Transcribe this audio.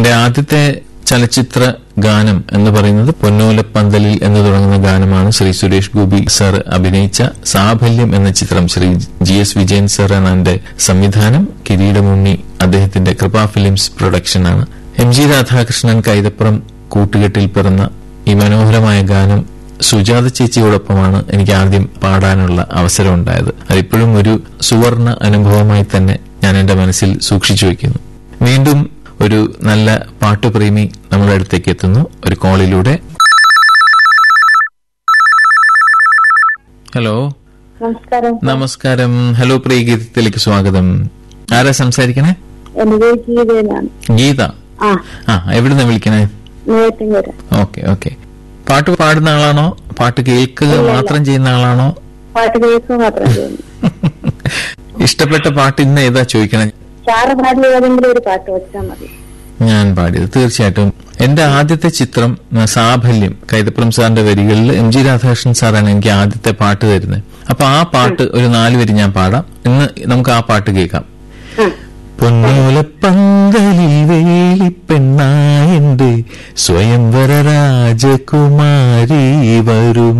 എന്റെ ആദ്യത്തെ ചലച്ചിത്ര ഗാനം എന്ന് പറയുന്നത് പൊന്നോലപ്പന്തലിൽ എന്ന് തുടങ്ങുന്ന ഗാനമാണ് ശ്രീ സുരേഷ് ഗോപി സർ അഭിനയിച്ച സാഫല്യം എന്ന ചിത്രം Shri G S Vijayan sir എന്ന എന്റെ സംവിധാനം കിരീടമുണ്ണി അദ്ദേഹത്തിന്റെ കൃപ ഫിലിംസ് പ്രൊഡക്ഷനാണ് എം ജി രാധാകൃഷ്ണൻ കൈതപ്പുറം കൂട്ടുകെട്ടിൽ പിറന്ന ഈ മനോഹരമായ ഗാനം സുജാത ചേച്ചിയോടൊപ്പമാണ് എനിക്ക് ആദ്യം പാടാനുള്ള അവസരം ഉണ്ടായത് അതിപ്പോഴും ഒരു സുവർണ അനുഭവമായി തന്നെ ഞാൻ എന്റെ മനസ്സിൽ സൂക്ഷിച്ചു വയ്ക്കുന്നു വീണ്ടും ഒരു നല്ല പാട്ടുപ്രേമി നമ്മുടെ അടുത്തേക്ക് എത്തുന്നു ഒരു കോളിലൂടെ ഹലോ നമസ്കാരം നമസ്കാരം ഹലോ പ്രിയ ഗീതത്തിലേക്ക് സ്വാഗതം ആരാ സംസാരിക്കണേ എന്റെ പേര് ഗീതയാണ് ഗീത ആ ആ എവിടുന്ന വിളിക്കണേ നെയ്യാറ്റിൻകര ഓക്കെ ഓക്കെ പാട്ട് പാടുന്ന ആളാണോ പാട്ട് കേൾക്കുക മാത്രം ചെയ്യുന്ന ആളാണോ പാട്ട് കേൾക്കുക മാത്രം ചെയ്യുന്നു ഇഷ്ടപ്പെട്ട പാട്ട് ഇന്ന് ഏതാ ചോദിക്കണേ സാറ് പാടിയ ഏതെങ്കിലും ഒരു പാട്ട് വെച്ചാൽ മതി ഞാൻ പാടിയത് തീർച്ചയായിട്ടും എന്റെ ആദ്യത്തെ ചിത്രം ആ, സാഫല്യം കൈതപ്പുറം സാറിന്റെ വരികളിൽ എം ജി രാധാകൃഷ്ണൻ സാറാണ് എനിക്ക് ആദ്യത്തെ പാട്ട് തരുന്നത് അപ്പൊ ആ പാട്ട് ഒരു നാല് വരി ഞാൻ പാടാം ഇന്ന് നമുക്ക് ആ പാട്ട് കേൾക്കാം ഉം. പൊന്നോലപ്പന്തലിൽ വേലിപ്പെണ്ണായന്റെ സ്വയംവര രാജകുമാരി വരുമോ